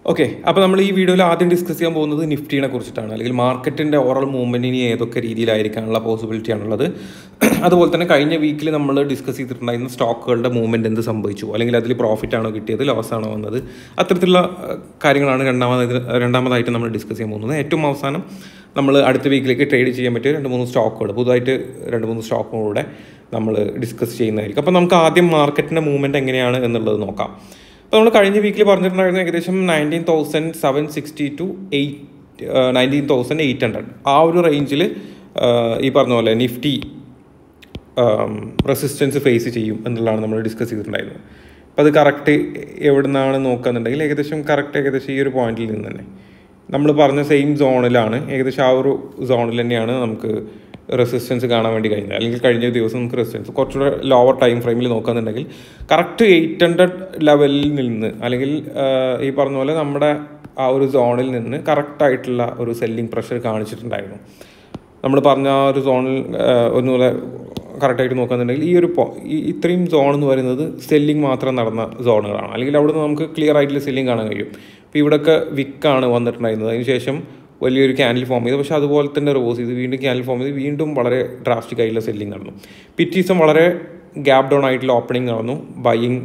okay അപ്പോൾ നമ്മൾ ഈ വീഡിയോയിൽ ആദ്യം ഡിസ്കസ് ചെയ്യാൻ പോകുന്നത് നിഫ്റ്റിനെ കുറിച്ചിട്ടാണ് അല്ലെങ്കിൽ മാർക്കറ്റിൻ്റെ ഓവറോൾ മൂവ്മെൻറ്റ് ഇനി ഏതൊക്കെ രീതിയിലായിരിക്കാനുള്ള പോസിബിലിറ്റി ആണുള്ളത് അതുപോലെ തന്നെ കഴിഞ്ഞ വീക്കിൽ നമ്മൾ ഡിസ്കസ് ചെയ്തിട്ടുണ്ടായിരുന്ന സ്റ്റോക്കുകളുടെ മൂവ്മെൻറ്റ് എന്ത് സംഭവിച്ചു അല്ലെങ്കിൽ അതിൽ പ്രോഫിറ്റ് ആണോ കിട്ടിയത് ലോസ് ആണോ വന്നത് അത്തരത്തിലുള്ള അഹ്, കാര്യങ്ങളാണ് രണ്ടാമതായത് രണ്ടാമതായിട്ട് നമ്മൾ ഡിസ്കസ് ചെയ്യാൻ പോകുന്നത് ഏറ്റവും അവസാനം നമ്മൾ അടുത്ത വീക്കിലേക്ക് ട്രേഡ് ചെയ്യാൻ പറ്റിയ രണ്ട് മൂന്ന് സ്റ്റോക്കുകൾ പുതുതായിട്ട് രണ്ട് മൂന്ന് സ്റ്റോക്കുകളുടെ നമ്മൾ ഡിസ്കസ് ചെയ്യുന്നതായിരിക്കും അപ്പോൾ നമുക്ക് ആദ്യം മാർക്കറ്റിൻ്റെ മൂവ്മെൻറ്റ് എങ്ങനെയാണ് എന്നുള്ളത് നോക്കാം അപ്പോൾ നമ്മൾ കഴിഞ്ഞ വീക്കിൽ പറഞ്ഞിട്ടുണ്ടായിരുന്നു ഏകദേശം nineteen thousand seven sixty two eight nineteen thousand eight hundred ആ ഒരു റേഞ്ചിൽ ഈ പറഞ്ഞ പോലെ നിഫ്റ്റി റെസിസ്റ്റൻസ് ഫേസ് ചെയ്യും എന്നുള്ളതാണ് നമ്മൾ ഡിസ്കസ് ചെയ്തിട്ടുണ്ടായിരുന്നത് അപ്പോൾ അത് കറക്റ്റ് എവിടെ നിന്നാണ് നോക്കുകയെന്നുണ്ടെങ്കിൽ ഏകദേശം കറക്റ്റ് ഏകദേശം ഈ ഒരു പോയിന്റിൽ നിന്ന് തന്നെ നമ്മൾ പറഞ്ഞ സെയിം സോണിലാണ് ഏകദേശം ആ ഒരു സോണിൽ തന്നെയാണ് നമുക്ക് റെസിസ്റ്റൻസ് കാണാൻ വേണ്ടി കഴിഞ്ഞത് അല്ലെങ്കിൽ കഴിഞ്ഞ ദിവസം നമുക്ക് റെസിസ്റ്റൻസ് കുറച്ചുകൂടെ ലോവർ ടൈം ഫ്രെയിമിൽ നോക്കുകയെന്നുണ്ടെങ്കിൽ കറക്റ്റ് എയ്റ്റ് ഹൺഡ്രഡ് ലെവലിൽ നിന്ന് അല്ലെങ്കിൽ ആഹ്, ഈ പറഞ്ഞ പോലെ നമ്മുടെ ആ ഒരു സോണിൽ നിന്ന് കറക്റ്റ് ആയിട്ടുള്ള ഒരു സെല്ലിംഗ് പ്രഷർ കാണിച്ചിട്ടുണ്ടായിരുന്നു നമ്മൾ പറഞ്ഞ ആ ഒരു സോണിൽ ഒന്നുപോലെ കറക്റ്റായിട്ട് നോക്കുകയാണെന്നുണ്ടെങ്കിൽ ഈ ഒരു പോ- ഈ ഇത്രയും സോൺ എന്ന് പറയുന്നത് സെല്ലിംഗ് മാത്രം നടന്ന സോണുകളാണ് അല്ലെങ്കിൽ അവിടെ നിന്ന് നമുക്ക് ക്ലിയർ ആയിട്ടുള്ള സെല്ലിംഗ് കാണാൻ കഴിയും ഇപ്പോൾ ഇവിടെയൊക്കെ വിക്കാണ് വന്നിട്ടുണ്ടായിരുന്നത് അതിനുശേഷം വലിയൊരു ക്യാൻഡിൽ ഫോം ചെയ്ത് പക്ഷേ അതുപോലെ തന്നെ റിവേഴ്സ് ചെയ്ത് വീണ്ടും ക്യാൻഡിൽ ഫോം ചെയ്ത് വീണ്ടും വളരെ ഡ്രാസ്റ്റിക് ആയിട്ടുള്ള സെല്ലിംഗ് നടന്നു പിറ്റീസം വളരെ ഗ്യാപ് ഡൗൺ ആയിട്ടുള്ള ഓപ്പണിംഗ് നടന്നു ബൈയിങ്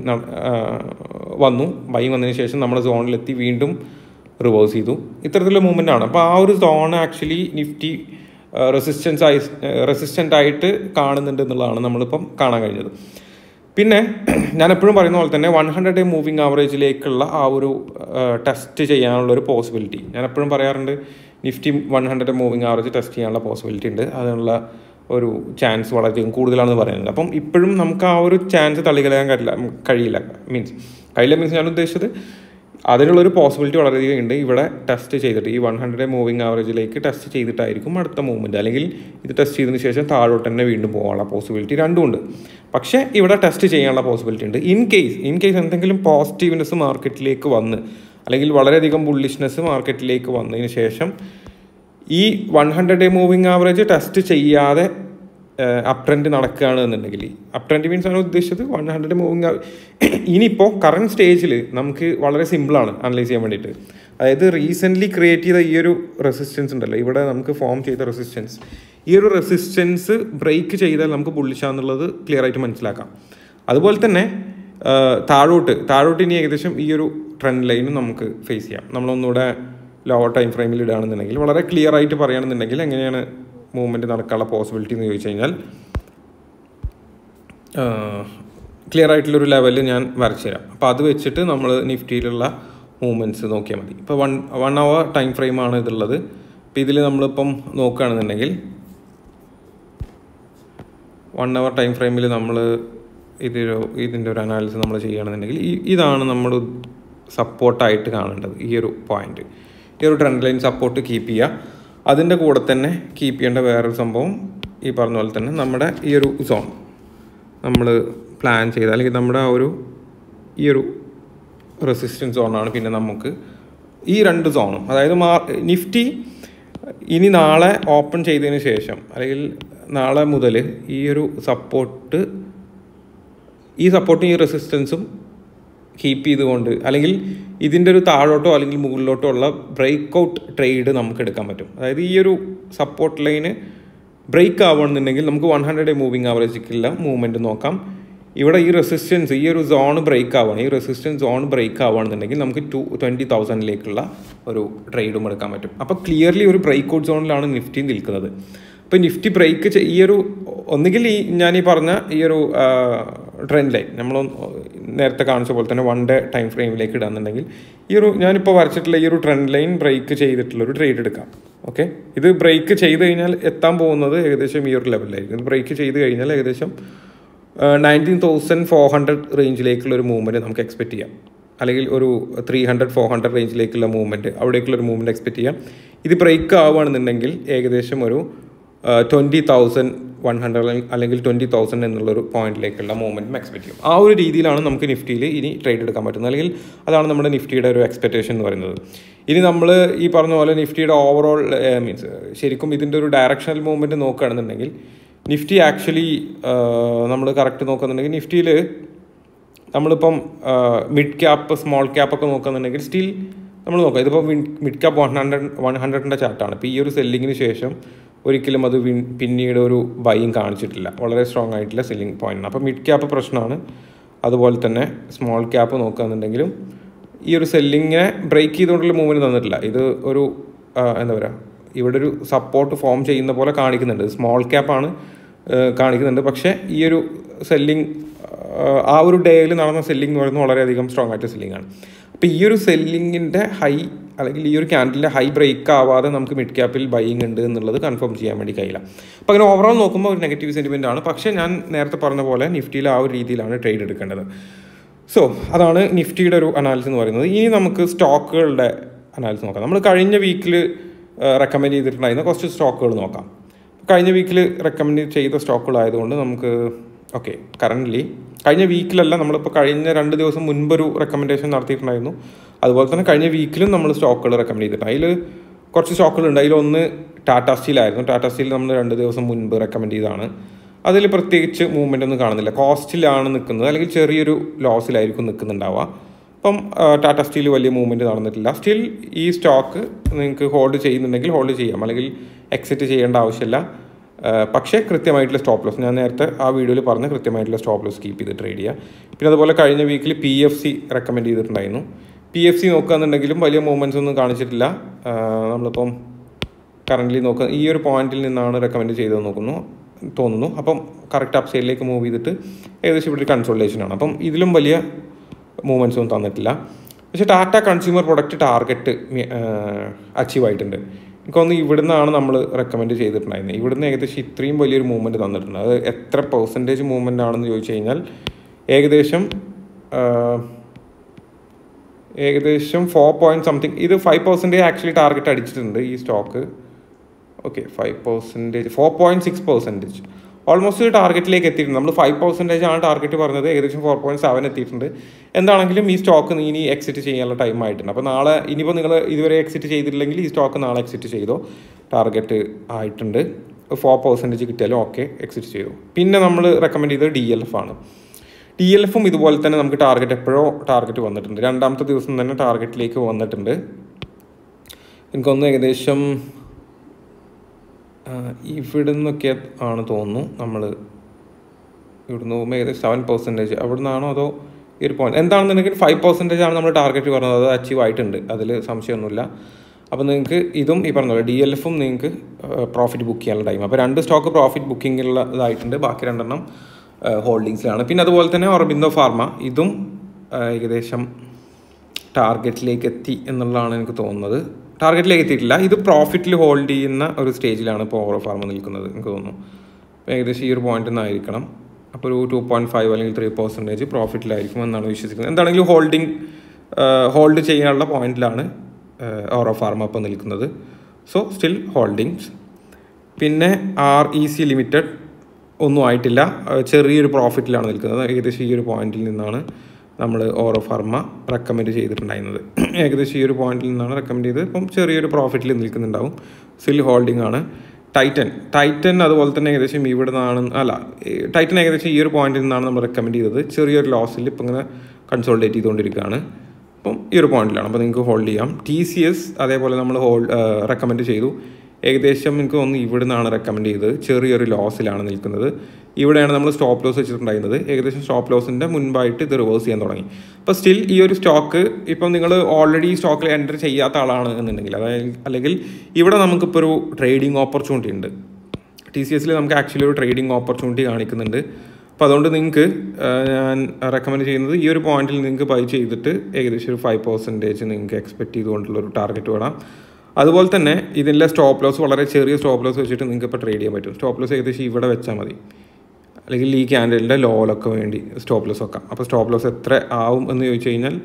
വന്നു ബൈയിങ് വന്നതിന് ശേഷം നമ്മുടെ സോണിലെത്തി വീണ്ടും റിവേഴ്സ് ചെയ്തു ഇത്തരത്തിലുള്ള മൂവ്മെൻ്റ് ആണ് അപ്പോൾ ആ ഒരു സോൺ ആക്ച്വലി നിഫ്റ്റി റെസിസ്റ്റൻസ് ആയി റെസിസ്റ്റൻ്റ് ആയിട്ട് കാണുന്നുണ്ട് എന്നുള്ളതാണ് നമ്മളിപ്പം കാണാൻ കഴിഞ്ഞത് പിന്നെ ഞാൻ എപ്പോഴും പറയുന്ന പോലെ തന്നെ വൺ ഹൺഡ്രഡ് ഡേ മൂവിങ് ആവറേജിലേക്കുള്ള ആ ഒരു ടെസ്റ്റ് ചെയ്യാനുള്ള ഒരു പോസിബിലിറ്റി ഞാൻ എപ്പോഴും പറയാറുണ്ട് Nifty one hundred moving average test ചെയ്യാനുള്ള പോസിബിലിറ്റി ഉണ്ട് അതിനുള്ള ഒരു ചാൻസ് വളരെയധികം കൂടുതലാണെന്ന് പറയുന്നത് അപ്പം ഇപ്പോഴും നമുക്ക് ആ ഒരു ചാൻസ് തള്ളിക്കളയാൻ കഴിയില്ല കഴിയില്ല മീൻസ് കഴിയില്ല മീൻസ് ഞാൻ ഉദ്ദേശിച്ചത് അതിനുള്ളൊരു പോസിബിലിറ്റി വളരെയധികം ഉണ്ട് ഇവിടെ ടെസ്റ്റ് ചെയ്തിട്ട് ഈ വൺ ഹൺഡ്രഡ് മൂവിങ് ആവറേജിലേക്ക് ടെസ്റ്റ് ചെയ്തിട്ടായിരിക്കും അടുത്ത മൂവ്മെൻറ്റ് അല്ലെങ്കിൽ ഇത് ടെസ്റ്റ് ചെയ്തതിന് ശേഷം താഴോട്ട് തന്നെ വീണ്ടും പോകാനുള്ള പോസിബിലിറ്റി രണ്ടും ഉണ്ട് പക്ഷേ ഇവിടെ ടെസ്റ്റ് ചെയ്യാനുള്ള പോസിബിലിറ്റി ഉണ്ട് ഇൻ കേസ് ഇൻ കേസ് എന്തെങ്കിലും പോസിറ്റീവ്നെസ് മാർക്കറ്റിലേക്ക് വന്ന് അല്ലെങ്കിൽ വളരെയധികം ബുള്ളിഷ്നെസ് മാർക്കറ്റിലേക്ക് വന്നതിന് ശേഷം ഈ one hundred day moving average test ചെയ്യാതെ അപ് ട്രെൻഡ് നടക്കുകയാണ് എന്നുണ്ടെങ്കിൽ അപ് ട്രെൻഡ് മീൻസ് ആണ് ഉദ്ദേശിച്ചത് വൺ ഹൺഡ്രഡ് മൂവിങ് ഇനിയിപ്പോൾ കറണ്ട് സ്റ്റേജിൽ നമുക്ക് വളരെ സിമ്പിളാണ് അനലൈസ് ചെയ്യാൻ വേണ്ടിയിട്ട് അതായത് റീസെൻ്റ്ലി ക്രിയേറ്റ് ചെയ്ത ഈ ഒരു റെസിസ്റ്റൻസ് ഉണ്ടല്ലോ ഇവിടെ നമുക്ക് ഫോം ചെയ്ത റെസിസ്റ്റൻസ് ഈ ഒരു റെസിസ്റ്റൻസ് ബ്രേക്ക് ചെയ്താൽ നമുക്ക് ബുള്ളിഷാന്നുള്ളത് ക്ലിയർ ആയിട്ട് മനസ്സിലാക്കാം അതുപോലെ തന്നെ ആ, താഴോട്ട് താഴോട്ട് ഇനി ഏകദേശം ഈ ഒരു ട്രെൻഡ് ലൈനും നമുക്ക് ഫേസ് ചെയ്യാം നമ്മളൊന്നുകൂടെ ലോവർ ടൈം ഫ്രെയിമിൽ ഇടുകയാണെന്നുണ്ടെങ്കിൽ വളരെ ക്ലിയർ ആയിട്ട് പറയുകയാണെന്നുണ്ടെങ്കിൽ എങ്ങനെയാണ് മൂവ്മെൻറ്റ് നടക്കാനുള്ള പോസിബിലിറ്റി എന്ന് ചോദിച്ചു കഴിഞ്ഞാൽ ക്ലിയർ ആയിട്ടുള്ളൊരു ലെവലിൽ ഞാൻ വരച്ചു തരാം അപ്പോൾ അത് വെച്ചിട്ട് നമ്മൾ നിഫ്റ്റിയിലുള്ള മൂവ്മെൻറ്റ്സ് നോക്കിയാൽ മതി ഇപ്പോൾ വൺ വൺ അവർ ടൈം ഫ്രെയിമാണ് ഇതുള്ളത് അപ്പോൾ ഇതിൽ നമ്മളിപ്പം നോക്കുകയാണെന്നുണ്ടെങ്കിൽ വൺ അവർ ടൈം ഫ്രെയിമിൽ നമ്മൾ ഇതൊരു ഇതിൻ്റെ ഒരു അനാലിസിസ് നമ്മൾ ചെയ്യുകയാണെന്നുണ്ടെങ്കിൽ ഈ ഇതാണ് നമ്മൾ സപ്പോർട്ടായിട്ട് കാണേണ്ടത് ഈ ഒരു പോയിന്റ് ഈ ഒരു ട്രെൻഡ് ലൈൻ സപ്പോർട്ട് കീപ്പ് ചെയ്യുക അതിൻ്റെ കൂടെ തന്നെ കീപ്പ് ചെയ്യേണ്ട വേറൊരു സംഭവം ഈ പറഞ്ഞ പോലെ തന്നെ നമ്മുടെ ഈ ഒരു സോൺ നമ്മൾ പ്ലാൻ ചെയ്ത അല്ലെങ്കിൽ നമ്മുടെ ആ ഒരു ഈ ഒരു റെസിസ്റ്റൻസ് സോണാണ് പിന്നെ നമുക്ക് ഈ രണ്ട് സോണും അതായത് മാ നിഫ്റ്റി ഇനി നാളെ ഓപ്പൺ ചെയ്തതിന് ശേഷം അല്ലെങ്കിൽ നാളെ മുതൽ ഈ ഒരു സപ്പോർട്ട് ഈ സപ്പോർട്ടും ഈ റെസിസ്റ്റൻസും കീപ്പ് ചെയ്തുകൊണ്ട് അല്ലെങ്കിൽ ഇതിൻ്റെ ഒരു താഴോട്ടോ അല്ലെങ്കിൽ മുകളിലോട്ടോ ഉള്ള ബ്രേക്ക് ഔട്ട് ട്രേഡ് നമുക്ക് എടുക്കാൻ പറ്റും അതായത് ഈ ഒരു സപ്പോർട്ട് ലൈന് ബ്രേക്ക് ആവുകയാണെന്നുണ്ടെങ്കിൽ നമുക്ക് വൺ ഹൺഡ്രഡ് ഡേ മൂവിങ് ആവറേജിക്കുള്ള മൂവ്മെൻറ്റ് നോക്കാം ഇവിടെ ഈ റെസിസ്റ്റൻസ് ഈ ഒരു സോൺ ബ്രേക്ക് ആവുകയാണ് ഈ റെസിസ്റ്റൻസ് സോൺ ബ്രേക്ക് ആവുകയാണെന്നുണ്ടെങ്കിൽ നമുക്ക് ടു ട്വൻറ്റി തൗസൻഡിലേക്കുള്ള ഒരു ട്രേഡും എടുക്കാൻ പറ്റും അപ്പോൾ ക്ലിയർലി ഒരു ബ്രേക്ക് ഔട്ട് സോണിലാണ് നിഫ്റ്റി നിൽക്കുന്നത് അപ്പോൾ നിഫ്റ്റി ബ്രേക്ക് ഈ ഒരു ഒന്നുകിൽ ഈ ഞാൻ ഈ പറഞ്ഞ ഈ ഒരു ട്രെൻഡ് ലൈൻ നമ്മൾ നേരത്തെ കാണിച്ച പോലെ തന്നെ വൺ ഡേ ടൈം ഫ്രെയിമിലേക്ക് ഇടാന്നുണ്ടെങ്കിൽ ഈ ഒരു ഞാനിപ്പോൾ വരച്ചിട്ടുള്ള ഈ ഒരു ട്രെൻഡ് ലൈൻ ബ്രേക്ക് ചെയ്തിട്ടുള്ള ഒരു ട്രേഡ് എടുക്കാം ഓക്കെ ഇത് ബ്രേക്ക് ചെയ്ത് കഴിഞ്ഞാൽ എത്താൻ പോകുന്നത് ഏകദേശം ഈ ഒരു ലെവലിലായിരിക്കും ഇത് ബ്രേക്ക് ചെയ്ത് കഴിഞ്ഞാൽ ഏകദേശം നയൻറ്റീൻ തൗസൻഡ് ഫോർ ഹൺഡ്രഡ് റേഞ്ചിലേക്കുള്ള ഒരു മൂവ്മെൻറ്റ് നമുക്ക് എക്സ്പെക്ട് ചെയ്യാം അല്ലെങ്കിൽ ഒരു ത്രീ ഹൺഡ്രഡ് ഫോർ ഹൺഡ്രഡ് റേഞ്ചിലേക്കുള്ള മൂവ്മെൻറ്റ് അവിടേക്കുള്ള ഒരു മൂവ്മെൻറ്റ് എക്സ്പെക്ട് ചെയ്യാം ഇത് ബ്രേക്ക് ആവുകയാണെന്നുണ്ടെങ്കിൽ ഏകദേശം ഒരു ട്വൻറ്റി തൗസൻഡ് വൺ ഹൺഡ്രഡ് അല്ലെങ്കിൽ ട്വൻറ്റി തൗസൻഡ് എന്നുള്ളൊരു പോയിന്റിലേക്കുള്ള മൂവ്മെൻറ്റും എക്സ്പെക്ട് ചെയ്യും ആ ഒരു രീതിയിലാണ് നമുക്ക് നിഫ്റ്റിയിൽ ഇനി ട്രേഡ് എടുക്കാൻ പറ്റുന്നത് അല്ലെങ്കിൽ അതാണ് നമ്മുടെ നിഫ്റ്റിയുടെ ഒരു എക്സ്പെക്റ്റേഷൻ എന്ന് പറയുന്നത് ഇനി നമ്മൾ ഈ പറഞ്ഞ പോലെ നിഫ്റ്റിയുടെ ഓവറോൾ മീൻസ് ശരിക്കും ഇതിൻ്റെ ഒരു ഡയറക്ഷണൽ മൂവ്മെൻറ്റ് നോക്കുകയാണെന്നുണ്ടെങ്കിൽ നിഫ്റ്റി ആക്ച്വലി നമ്മൾ കറക്റ്റ് നോക്കുന്നുണ്ടെങ്കിൽ നിഫ്റ്റിയിൽ നമ്മളിപ്പം മിഡ് ക്യാപ്പ് സ്മോൾ ക്യാപ്പ് ഒക്കെ നോക്കുകയാണെന്നുണ്ടെങ്കിൽ സ്റ്റിൽ നമ്മൾ നോക്കാം ഇതിപ്പോൾ mid cap one hundred one ഹൺഡ്രഡിൻ്റെ ചാർട്ടാണ് ഇപ്പോൾ ഈ ഒരു സെല്ലിങ്ങിന് ശേഷം ഒരിക്കലും അത് വിൻ പിന്നീട് ഒരു ബൈയും കാണിച്ചിട്ടില്ല വളരെ സ്ട്രോങ് ആയിട്ടുള്ള സെല്ലിംഗ് പോയിന്റ് അപ്പോൾ മിഡ് ക്യാപ്പ് പ്രശ്നമാണ് അതുപോലെ തന്നെ സ്മോൾ ക്യാപ്പ് നോക്കുകയാണെന്നുണ്ടെങ്കിലും ഈ ഒരു സെല്ലിങ്ങിനെ ബ്രേക്ക് ചെയ്തുകൊണ്ടുള്ള മൂവ്മെൻറ്റ് തന്നിട്ടില്ല ഇത് ഒരു ആ, എന്താ പറയുക ഇവിടെ ഒരു സപ്പോർട്ട് ഫോം ചെയ്യുന്ന പോലെ കാണിക്കുന്നുണ്ട് സ്മോൾ ക്യാപ്പാണ് കാണിക്കുന്നുണ്ട് പക്ഷേ ഈ ഒരു സെല്ലിംഗ് ആ ഒരു ഡേയിൽ നടന്ന സെല്ലിംഗ് എന്ന് പറയുന്നത് വളരെയധികം സ്ട്രോങ് ആയിട്ട് സെല്ലിംഗ് ആണ് അപ്പോൾ ഈ ഒരു സെല്ലിങ്ങിൻ്റെ ഹൈ അല്ലെങ്കിൽ ഈ ഒരു ക്യാൻഡലിൻ്റെ ഹൈ ബ്രേക്ക് ആവാതെ നമുക്ക് മിഡ് ക്യാപ്പിൽ ബൈയിങ് ഉണ്ട് എന്നുള്ളത് കൺഫേം ചെയ്യാൻ വേണ്ടി കഴിയില്ല അപ്പോൾ അങ്ങനെ ഓവറോൾ നോക്കുമ്പോൾ ഒരു നെഗറ്റീവ് സെൻറ്റിമെൻ്റ് ആണ് പക്ഷേ ഞാൻ നേരത്തെ പറഞ്ഞ പോലെ നിഫ്റ്റിയിൽ ആ ഒരു രീതിയിലാണ് ട്രേഡ് എടുക്കേണ്ടത് സോ അതാണ് നിഫ്റ്റിയുടെ ഒരു അനാലിസിസ് എന്ന് പറയുന്നത് ഇനി നമുക്ക് സ്റ്റോക്കുകളുടെ അനാലിസിസ് നോക്കാം നമ്മൾ കഴിഞ്ഞ വീക്കിൽ റെക്കമെൻഡ് ചെയ്തിട്ടുണ്ടായിരുന്ന കുറച്ച് സ്റ്റോക്കുകൾ നോക്കാം കഴിഞ്ഞ വീക്കിൽ റെക്കമെൻഡ് ചെയ്ത സ്റ്റോക്കുകളായതുകൊണ്ട് നമുക്ക് ഓക്കെ കറൻ്റ്ലി കഴിഞ്ഞ വീക്കിലല്ല നമ്മളിപ്പോൾ കഴിഞ്ഞ രണ്ട് ദിവസം മുൻപൊരു റെക്കമെൻഡേഷൻ നടത്തിയിട്ടുണ്ടായിരുന്നു അതുപോലെ തന്നെ കഴിഞ്ഞ വീക്കിലും നമ്മൾ സ്റ്റോക്കുകൾ റെക്കമെൻഡ് ചെയ്തിട്ടുണ്ട് അതിൽ കുറച്ച് സ്റ്റോക്കുകളുണ്ട് അതിലൊന്ന് ടാറ്റ സ്റ്റീലായിരുന്നു ടാറ്റ സ്റ്റീൽ നമ്മൾ രണ്ട് ദിവസം മുൻപ് റെക്കമെൻഡ് ചെയ്തതാണ് അതിൽ പ്രത്യേകിച്ച് മൂവ്മെൻ്റ് ഒന്നും കാണുന്നില്ല കോസ്റ്റിലാണ് നിൽക്കുന്നത് അല്ലെങ്കിൽ ചെറിയൊരു ലോസിലായിരിക്കും നിൽക്കുന്നുണ്ടാവുക അപ്പം ആ, ടാറ്റ സ്റ്റീൽ വലിയ മൂവ്മെൻറ്റ് നടന്നിട്ടില്ല സ്റ്റിൽ ഈ സ്റ്റോക്ക് നിങ്ങൾക്ക് ഹോൾഡ് ചെയ്യുന്നുണ്ടെങ്കിൽ ഹോൾഡ് ചെയ്യാം അല്ലെങ്കിൽ എക്സിറ്റ് ചെയ്യേണ്ട ആവശ്യമില്ല ആ, പക്ഷേ കൃത്യമായിട്ടുള്ള സ്റ്റോപ്പ് ലോസ് ഞാൻ നേരത്തെ ആ വീഡിയോയിൽ പറഞ്ഞ കൃത്യമായിട്ടുള്ള സ്റ്റോപ്പ് ലോസ് കീപ്പ് ചെയ്ത് ട്രേഡ് ചെയ്യുക പിന്നെ അതുപോലെ കഴിഞ്ഞ വീക്കിൽ പി എഫ് സി റെക്കമെൻഡ് ചെയ്തിട്ടുണ്ടായിരുന്നു പി എഫ് സി നോക്കുകയാണെന്നുണ്ടെങ്കിലും വലിയ മൂവ്മെൻറ്റ്സ് ഒന്നും കാണിച്ചിട്ടില്ല ആ, നമ്മളിപ്പം കറൻ്റ്ലി നോക്കുക ഈ ഒരു പോയിന്റിൽ നിന്നാണ് റെക്കമെൻഡ് ചെയ്തത് നോക്കുന്നു തോന്നുന്നു അപ്പം കറക്റ്റ് അപ്പ് സൈഡിലേക്ക് മൂവ് ചെയ്തിട്ട് ഏകദേശം ഇവിടെ കൺസോൾട്ടേഷൻ ആണ് അപ്പം ഇതിലും വലിയ മൂവ്മെൻറ്റ്സ് ഒന്നും തന്നിട്ടില്ല പക്ഷേ Tata consumer product target achieve ആയിട്ടുണ്ട് എനിക്കൊന്ന് ഇവിടുന്നാണ് നമ്മൾ റെക്കമെൻഡ് ചെയ്തിട്ടുണ്ടായിരുന്നത് ഇവിടുന്ന് ഏകദേശം ഇത്രയും വലിയൊരു മൂവ്മെൻറ്റ് തന്നിട്ടുണ്ട് അത് എത്ര പെർസെൻറ്റേജ് മൂവ്മെൻ്റ് ആണെന്ന് ചോദിച്ചു കഴിഞ്ഞാൽ ഏകദേശം ആ, ഏകദേശം ഫോർ പോയിന്റ് സംതിങ് ഇത് ഫൈവ് പെർസെൻറ്റേജ് ആക്ച്വലി ടാർഗറ്റ് അടിച്ചിട്ടുണ്ട് ഈ stock okay five percentage four point six percentage almost ടാർഗറ്റിലേക്ക് എത്തിയിട്ടുണ്ട് നമ്മൾ ഫൈവ് പെർസെൻറ്റേജ് ആണ് ടാർഗറ്റ് പറഞ്ഞത് ഏകദേശം ഫോർ പോയിന്റ് സെവൻ എത്തിയിട്ടുണ്ട് എന്താണെങ്കിലും ഈ സ്റ്റോക്ക് ഇനി എക്സിറ്റ് ചെയ്യാനുള്ള ടൈം ആയിട്ടുണ്ട് അപ്പോൾ നാളെ ഇനിയിപ്പോൾ നിങ്ങൾ ഇതുവരെ എക്സിറ്റ് ചെയ്തിട്ടില്ലെങ്കിൽ ഈ സ്റ്റോക്ക് നാളെ എക്സിറ്റ് ചെയ്തോ ടാർഗറ്റ് ആയിട്ടുണ്ട് ഫോർ പെർസെൻറ്റേജ് കിട്ടിയാലും ഓക്കെ എക്സിറ്റ് ചെയ്തു പിന്നെ നമ്മൾ റെക്കമെൻഡ് ചെയ്തത് ഡി എൽ എഫ് ആണ് ഡി എൽ എഫും ഇതുപോലെ തന്നെ നമുക്ക് ടാർഗറ്റ് എപ്പോഴോ ടാർഗറ്റ് വന്നിട്ടുണ്ട് രണ്ടാമത്തെ ദിവസം തന്നെ ടാർഗറ്റിലേക്ക് വന്നിട്ടുണ്ട് എനിക്കൊന്ന് ഏകദേശം ആ, ഇവിടുന്നൊക്കെ ആണ് തോന്നുന്നു നമ്മൾ ഇവിടുന്ന് പോകുമ്പോൾ ഏകദേശം സെവൻ പെർസെൻറ്റേജ് അവിടെ നിന്നാണോ അതോ ഈ ഒരു പോയിന്റ് എന്താണെന്നുണ്ടെങ്കിൽ ഫൈവ് പെർസെൻറ്റേജ് ആണ് നമ്മൾ ടാർഗറ്റ് പറഞ്ഞത് അത് അച്ചീവ് ആയിട്ടുണ്ട് അതിൽ സംശയമൊന്നുമില്ല അപ്പോൾ നിങ്ങൾക്ക് ഇതും ഈ പറഞ്ഞ പോലെ ഡി എൽ എഫും നിങ്ങൾക്ക് പ്രോഫിറ്റ് ബുക്ക് ചെയ്യാനുള്ള ടൈം അപ്പോൾ രണ്ട് സ്റ്റോക്ക് പ്രോഫിറ്റ് ബുക്കിങ്ങിലുള്ള ഇതായിട്ടുണ്ട് ബാക്കി രണ്ടെണ്ണം ഹോൾഡിങ്സിലാണ് പിന്നെ അതുപോലെ തന്നെ ഒറബിന്ദോ ഫാർമ ഇതും ആ, ഏകദേശം ടാർഗറ്റിലേക്ക് എത്തി എന്നുള്ളതാണ് എനിക്ക് തോന്നുന്നത് ടാർഗറ്റിലേക്ക് എത്തിയിട്ടില്ല ഇത് പ്രോഫിറ്റിൽ ഹോൾഡ് ചെയ്യുന്ന ഒരു സ്റ്റേജിലാണ് ഇപ്പോൾ ഓറോ ഫാർമ നിൽക്കുന്നത് എനിക്ക് തോന്നുന്നു അപ്പോൾ ഏകദേശം ഈ ഒരു പോയിന്റിൽ നിന്നായിരിക്കണം അപ്പോൾ ഒരു ടു പോയിന്റ് ഫൈവ് അല്ലെങ്കിൽ ത്രീ പെർസെൻറ്റേജ് പ്രോഫിറ്റിലായിരിക്കും എന്നാണ് വിശ്വസിക്കുന്നത് എന്താണെങ്കിലും ഹോൾഡിംഗ് ഹോൾഡ് ചെയ്യാനുള്ള പോയിന്റിലാണ് ഓറോ ഫാർമ ഇപ്പോൾ നിൽക്കുന്നത് സോ സ്റ്റിൽ ഹോൾഡിങ്സ് പിന്നെ ആർ ഇ സി ലിമിറ്റഡ് ഒന്നും ആയിട്ടില്ല അഹ് ചെറിയൊരു പ്രോഫിറ്റിലാണ് നിൽക്കുന്നത് ഏകദേശം ഈ ഒരു പോയിന്റിൽ നിന്നാണ് നമ്മൾ ഓറോ ഫർമ റെക്കമെൻഡ് ചെയ്തിട്ടുണ്ടായിരുന്നത് ഏകദേശം ഈ ഒരു പോയിന്റിൽ നിന്നാണ് റെക്കമെൻഡ് ചെയ്ത് ഇപ്പം ചെറിയൊരു പ്രോഫിറ്റിൽ നിൽക്കുന്നുണ്ടാവും സ്റ്റിൽ ഹോൾഡിംഗ് ആണ് ടൈറ്റൻ ടൈറ്റൻ അതുപോലെ തന്നെ ഏകദേശം ഇവിടെ നിന്നാണ് അല്ല ഈ ടൈറ്റൻ ഏകദേശം ഈ ഒരു പോയിന്റിൽ നിന്നാണ് നമ്മൾ റെക്കമെൻഡ് ചെയ്തത് ചെറിയൊരു ലോസിൽ ഇപ്പം ഇങ്ങനെ കൺസോൾട്ടേറ്റ് ചെയ്തുകൊണ്ടിരിക്കുകയാണ് അപ്പം ഈ ഒരു പോയിന്റിലാണ് അപ്പോൾ നിങ്ങൾക്ക് ഹോൾഡ് ചെയ്യാം ടി സി എസ് അതേപോലെ നമ്മൾ ഹോൾഡ് റെക്കമെൻഡ് ചെയ്തു ഏകദേശം എനിക്ക് തോന്നുന്നു ഇവിടെ നിന്നാണ് റെക്കമെൻഡ് ചെയ്തത് ചെറിയൊരു ലോസിലാണ് നിൽക്കുന്നത് ഇവിടെയാണ് നമ്മൾ സ്റ്റോപ്പ് ലോസ് വെച്ചിട്ടുണ്ടായിരുന്നത് ഏകദേശം സ്റ്റോപ്പ് ലോസിൻ്റെ മുൻപായിട്ട് ഇത് റിവേഴ്സ് ചെയ്യാൻ തുടങ്ങി അപ്പോൾ സ്റ്റിൽ ഈ ഒരു സ്റ്റോക്ക് ഇപ്പം നിങ്ങൾ ഓൾറെഡി ഈ സ്റ്റോക്കിൽ എൻ്റർ ചെയ്യാത്ത ആളാണ് എന്നുണ്ടെങ്കിൽ അതായത് അല്ലെങ്കിൽ ഇവിടെ നമുക്കിപ്പോൾ ഒരു ട്രേഡിംഗ് ഓപ്പർച്യൂണിറ്റി ഉണ്ട് ടി സി എസിൽ നമുക്ക് ആക്ച്വലി ഒരു ട്രേഡിംഗ് ഓപ്പർച്യൂണിറ്റി കാണിക്കുന്നുണ്ട് അപ്പോൾ അതുകൊണ്ട് നിങ്ങൾക്ക് ഞാൻ റെക്കമെൻഡ് ചെയ്യുന്നത് ഈ ഒരു പോയിന്റിൽ നിങ്ങൾക്ക് ബൈ ചെയ്തിട്ട് ഏകദേശം ഒരു ഫൈവ് പെർസെൻറ്റേജ് നിങ്ങൾക്ക് എക്സ്പെക്ട് ചെയ്തുകൊണ്ടുള്ള ഒരു ടാർഗറ്റ് വേണം അതുപോലെ തന്നെ ഇതിൻ്റെ സ്റ്റോപ്പ് ലോസ് വളരെ ചെറിയ സ്റ്റോപ്പ് ലോസ് വെച്ചിട്ട് നിങ്ങൾക്ക് ഇപ്പോൾ ട്രേഡ് ചെയ്യാൻ പറ്റും സ്റ്റോപ്പ് ലോസ് ഏകദേശം ഇവിടെ വെച്ചാൽ മതി അല്ലെങ്കിൽ ഈ ക്യാൻഡലിൻ്റെ ലോലൊക്കെ വേണ്ടി സ്റ്റോപ്പ് ലോസ് വെക്കാം അപ്പോൾ സ്റ്റോപ്പ് ലോസ് എത്ര ആവും എന്ന് ചോദിച്ചു കഴിഞ്ഞാൽ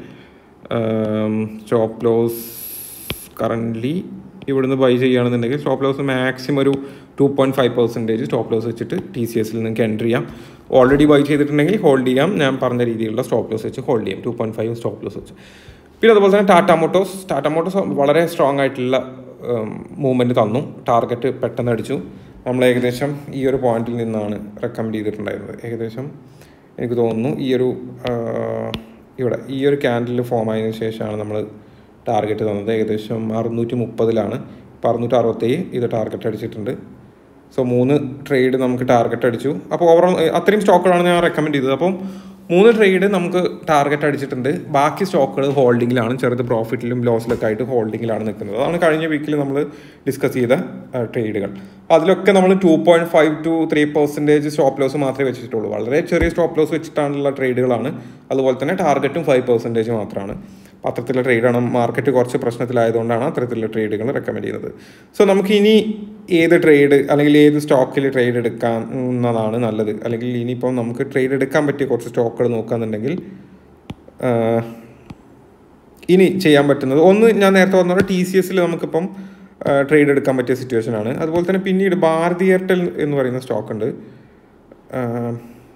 സ്റ്റോപ്പ് ലോസ് കറൻ്റ്ലി ഇവിടുന്ന് ബൈ ചെയ്യുകയാണെന്നുണ്ടെങ്കിൽ സ്റ്റോപ്പ് ലോസ് മാക്സിമം ഒരു two point five percentage stop loss വെച്ചിട്ട് ടി സി എസിൽ നിങ്ങൾക്ക് എൻ്റർ ചെയ്യാം ഓൾറെഡി ബൈ ചെയ്തിട്ടുണ്ടെങ്കിൽ ഹോൾഡ് ചെയ്യാം ഞാൻ പറഞ്ഞ രീതിയിലുള്ള സ്റ്റോപ്പ് ലോസ് വെച്ച് ഹോൾഡ് ചെയ്യാം two point five stop loss വെച്ച് പിന്നെ അതുപോലെ തന്നെ ടാറ്റ മോട്ടോസ് ടാറ്റ മോട്ടോസ് വളരെ സ്ട്രോങ് ആയിട്ടുള്ള മൂവ്മെൻറ്റ് തന്നു ടാർഗറ്റ് പെട്ടെന്ന് അടിച്ചു നമ്മൾ ഏകദേശം ഈ ഒരു പോയിന്റിൽ നിന്നാണ് റെക്കമെൻഡ് ചെയ്തിട്ടുണ്ടായിരുന്നത് ഏകദേശം എനിക്ക് തോന്നുന്നു ഈ ഒരു ആ, ഇവിടെ ഈ ഒരു ക്യാൻഡിൽ ഫോം ആയതിനു ശേഷമാണ് നമ്മൾ ടാർഗറ്റ് തന്നത് ഏകദേശം അറുന്നൂറ്റി മുപ്പതിലാണ് ഇപ്പോൾ അറുന്നൂറ്റി അറുപത്തേഴ് ഇത് ടാർഗറ്റ് അടിച്ചിട്ടുണ്ട് സോ മൂന്ന് ട്രേഡ് നമുക്ക് ടാർഗറ്റ് അടിച്ചു അപ്പോൾ ഓവറോൾ അത്രയും സ്റ്റോക്കുകളാണ് ഞാൻ റെക്കമെൻഡ് ചെയ്തത് അപ്പം മൂന്ന് ട്രേഡ് നമുക്ക് ടാർഗറ്റ് അടിച്ചിട്ടുണ്ട് ബാക്കി സ്റ്റോക്കുകൾ ഹോൾഡിങ്ങിലാണ് ചെറുത് പ്രോഫിറ്റിലും ലോസിലൊക്കെ ആയിട്ട് ഹോൾഡിങ്ങിലാണ് നിൽക്കുന്നത് അതാണ് കഴിഞ്ഞ വീക്കിൽ നമ്മൾ ഡിസ്കസ് ചെയ്ത ട്രേഡുകൾ അതിലൊക്കെ നമ്മൾ two point five two three percentage stop loss മാത്രമേ വെച്ചിട്ടുള്ളൂ വളരെ ചെറിയ സ്റ്റോപ്പ് ലോസ് വെച്ചിട്ടാണുള്ള ട്രേഡുകളാണ് അതുപോലെ തന്നെ ടാർഗറ്റും ഫൈവ് പെർസെൻറ്റേജ് മാത്രമാണ് അപ്പോൾ അത്തരത്തിലുള്ള ട്രേഡാണ് മാർക്കറ്റ് കുറച്ച് പ്രശ്നത്തിലായതുകൊണ്ടാണ് അത്തരത്തിലുള്ള ട്രേഡുകൾ റെക്കമെൻഡ് ചെയ്യുന്നത് സോ നമുക്ക് ഇനി ഏത് ട്രേഡ് അല്ലെങ്കിൽ ഏത് സ്റ്റോക്കിൽ ട്രേഡ് എടുക്കാവുന്നതാണ് നല്ലത് അല്ലെങ്കിൽ ഇനിയിപ്പം നമുക്ക് ട്രേഡ് എടുക്കാൻ പറ്റിയ കുറച്ച് സ്റ്റോക്കുകൾ നോക്കുകയെന്നുണ്ടെങ്കിൽ ആഹ്, ഇനി ചെയ്യാൻ പറ്റുന്നത് ഒന്ന് ഞാൻ നേരത്തെ പറഞ്ഞ ടി സി എസിൽ നമുക്കിപ്പം ട്രേഡ് എടുക്കാൻ പറ്റിയ സിറ്റുവേഷൻ ആണ് അതുപോലെ തന്നെ പിന്നീട് ഭാരതി എയർടെൽ എന്ന് പറയുന്ന സ്റ്റോക്ക് ഉണ്ട് ആഹ്,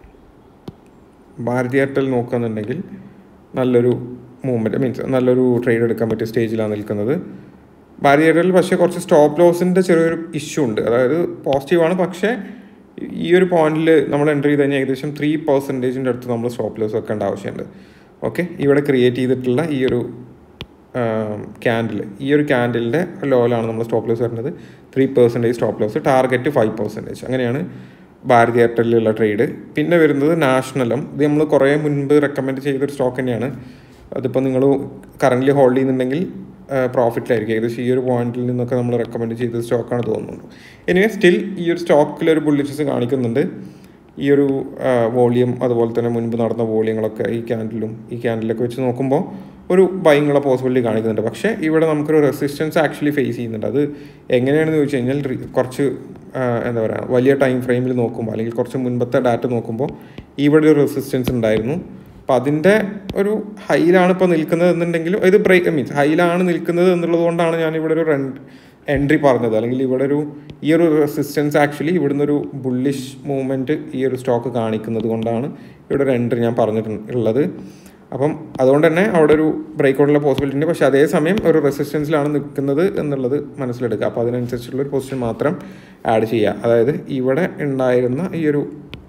ഭാരതി എയർടെൽ നോക്കുകയെന്നുണ്ടെങ്കിൽ നല്ലൊരു മൂവ്മെൻറ്റ് മീൻസ് നല്ലൊരു ട്രേഡ് എടുക്കാൻ പറ്റിയ സ്റ്റേജിലാണ് നിൽക്കുന്നത് ഭാരതി എയർടെൽ പക്ഷേ കുറച്ച് സ്റ്റോപ്പ് ലോസിൻ്റെ ചെറിയൊരു ഇഷ്യൂ ഉണ്ട് അതായത് പോസിറ്റീവാണ് പക്ഷേ ഈ ഒരു പോയിന്റിൽ നമ്മൾ എൻ്റർ ചെയ്ത് കഴിഞ്ഞാൽ ഏകദേശം ത്രീ പെർസെൻറ്റേജിൻ്റെ അടുത്ത് നമ്മൾ സ്റ്റോപ്പ് ലോസ് വെക്കേണ്ട ആവശ്യമുണ്ട് ഓക്കെ ഇവിടെ ക്രിയേറ്റ് ചെയ്തിട്ടുള്ള ഈ ഒരു ക്യാൻഡിൽ ഈ ഒരു ക്യാൻഡിലിൻ്റെ ലോയിലാണ് നമ്മൾ സ്റ്റോപ്പ് ലോസ് വരുന്നത് three percentage stop loss target five percentage അങ്ങനെയാണ് ഭാരതി എയർടെല്ലിലുള്ള ട്രേഡ് പിന്നെ വരുന്നത് നാഷണലും ഇത് നമ്മൾ കുറേ മുൻപ് റെക്കമെൻഡ് ചെയ്തൊരു സ്റ്റോക്ക് തന്നെയാണ് അതിപ്പോൾ നിങ്ങൾ കറൻ്റ്ലി ഹോൾഡ് ചെയ്യുന്നുണ്ടെങ്കിൽ പ്രോഫിറ്റിലായിരിക്കും ഏകദേശം ഈ ഒരു പോയിന്റിൽ നിന്നൊക്കെ നമ്മൾ റെക്കമെൻഡ് ചെയ്ത സ്റ്റോക്കാണ് തോന്നുന്നു എനിവേ സ്റ്റിൽ ഈ ഒരു സ്റ്റോക്കിൽ ഒരു ബുള്ളിഷസ് കാണിക്കുന്നുണ്ട് ഈ ഒരു വോളിയം അതുപോലെ തന്നെ മുൻപ് നടന്ന വോളിയങ്ങളൊക്കെ ഈ ക്യാൻഡിലും ഈ ക്യാൻഡിലൊക്കെ വെച്ച് നോക്കുമ്പോൾ ഒരു ബൈങ്ങുള്ള പോസിബിലിറ്റി കാണിക്കുന്നുണ്ട് പക്ഷേ ഇവിടെ നമുക്കൊരു റെസിസ്റ്റൻസ് ആക്ച്വലി ഫേസ് ചെയ്യുന്നുണ്ട് അത് എങ്ങനെയാണെന്ന് ചോദിച്ചു കഴിഞ്ഞാൽ റി- കുറച്ച് ആ, എന്താ പറയുക വലിയ ടൈം ഫ്രെയിമിൽ നോക്കുമ്പോൾ അല്ലെങ്കിൽ കുറച്ച് മുൻപത്തെ ഡാറ്റ നോക്കുമ്പോൾ ഇവിടെ ഒരു റെസിസ്റ്റൻസ് ഉണ്ടായിരുന്നു അപ്പോൾ അതിൻ്റെ ഒരു ഹൈയിലാണ് ഇപ്പോൾ നിൽക്കുന്നത് എന്നുണ്ടെങ്കിലും ഇത് ബ്രേക്ക് മീൻസ് ഹൈയിലാണ് നിൽക്കുന്നത് എന്നുള്ളത് കൊണ്ടാണ് ഞാൻ ഇവിടെ ഒരു റെൻഡ് എൻട്രി പറഞ്ഞത് അല്ലെങ്കിൽ ഇവിടെ ഒരു ഈ ഒരു റെസിസ്റ്റൻസ് ആക്ച്വലി ഇവിടുന്ന് ഒരു ബുള്ളിഷ് മൂവ്മെൻറ്റ് ഈ ഒരു സ്റ്റോക്ക് കാണിക്കുന്നത് കൊണ്ടാണ് ഇവിടെ ഒരു എൻട്രി ഞാൻ പറഞ്ഞിട്ടുള്ളത് അപ്പം അതുകൊണ്ട് തന്നെ അവിടെ ഒരു ബ്രേക്ക് ഔട്ടുള്ള പോസിബിലിറ്റി ഉണ്ട് പക്ഷേ അതേസമയം ഒരു റെസിസ്റ്റൻസിലാണ് നിൽക്കുന്നത് എന്നുള്ളത് മനസ്സിലെടുക്കുക അപ്പോൾ അതിനനുസരിച്ചുള്ള ഒരു പൊസിഷൻ മാത്രം ആഡ് ചെയ്യുക അതായത് ഇവിടെ ഉണ്ടായിരുന്ന ഈ ഒരു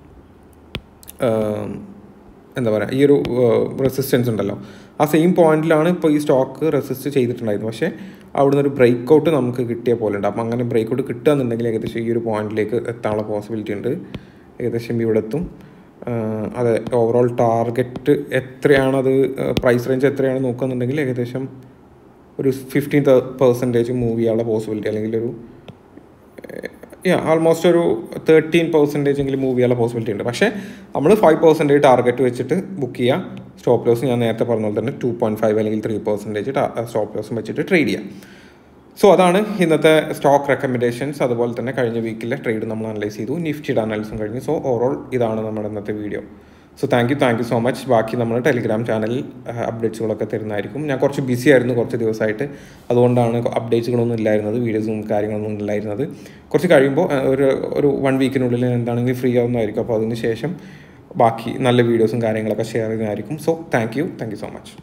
ആം, എന്താ പറയുക ഈ ഒരു റെസിസ്റ്റൻസ് ഉണ്ടല്ലോ ആ സെയിം പോയിന്റിലാണ് ഇപ്പോൾ ഈ സ്റ്റോക്ക് റെസിസ്റ്റ് ചെയ്തിട്ടുണ്ടായിരുന്നു പക്ഷേ അവിടുന്ന് ഒരു ബ്രേക്ക് ഔട്ട് നമുക്ക് കിട്ടിയ പോലെ ഉണ്ട് അപ്പം അങ്ങനെ ബ്രേക്ക് ഔട്ട് കിട്ടുകയെന്നുണ്ടെങ്കിൽ ഏകദേശം ഈ ഒരു പോയിന്റിലേക്ക് എത്താനുള്ള പോസിബിലിറ്റി ഉണ്ട് ഏകദേശം ഇവിടെ എത്തും ആഹ് അതെ ഓവറോൾ ടാർഗറ്റ് എത്രയാണത് പ്രൈസ് റേഞ്ച് എത്രയാണ് നോക്കുകയെന്നുണ്ടെങ്കിൽ ഏകദേശം ഒരു ഫിഫ്റ്റീൻ പെർസെൻറ്റേജ് മൂവ് ചെയ്യാനുള്ള പോസിബിലിറ്റി അല്ലെങ്കിൽ ഒരു യാ ആൾമോസ്റ്റ് ഒരു തേർട്ടീൻ പെർസെൻറ്റേജ് എങ്കിലും മൂവ് ചെയ്യാനുള്ള പോസിബിലിറ്റി ഉണ്ട് പക്ഷേ നമ്മൾ ഫൈവ് പെർസെൻറ്റേജ് ടാർഗറ്റ് വെച്ചിട്ട് ബുക്ക് ചെയ്യുക സ്റ്റോപ്പ് ലോസ് ഞാൻ നേരത്തെ പറഞ്ഞ പോലെ തന്നെ ടു പോയിൻറ്റ് ഫൈവ് അല്ലെങ്കിൽ ത്രീ പെർസെൻറ്റേജ് സ്റ്റോപ്പ് ലോസും വെച്ചിട്ട് ട്രേഡ് ചെയ്യാം സോ അതാണ് ഇന്നത്തെ സ്റ്റോക്ക് റെക്കമെൻഡേഷൻസ് അതുപോലെ തന്നെ കഴിഞ്ഞ വീക്കിലെ ട്രേഡ് നമ്മൾ അനലൈസ് ചെയ്തു നിഫ്റ്റിയുടെ അനാലിസും കഴിഞ്ഞു സോ ഓവറോൾ ഇതാണ് നമ്മുടെ ഇന്നത്തെ video so thank you thank you so much ബാക്കി നമ്മൾ ടെലിഗ്രാം ചാനലിൽ അപ്ഡേറ്റ്സുകളൊക്കെ തരുന്നതായിരിക്കും ഞാൻ കുറച്ച് ബിസി ആയിരുന്നു കുറച്ച് ദിവസമായിട്ട് അതുകൊണ്ടാണ് അപ്ഡേറ്റ്സുകളൊന്നും ഇല്ലായിരുന്നത് വീഡിയോസും കാര്യങ്ങളൊന്നും ഇല്ലായിരുന്നത് കുറച്ച് കഴിയുമ്പോൾ അഹ്, ഒരു ഒരു വൺ വീക്കിനുള്ളിൽ എന്താണെങ്കിൽ ഫ്രീ ആവുന്നതായിരിക്കും അപ്പോൾ അതിന് ശേഷം ബാക്കി നല്ല വീഡിയോസും കാര്യങ്ങളൊക്കെ ഷെയർ ചെയ്യുന്നതായിരിക്കും so thank you thank you so much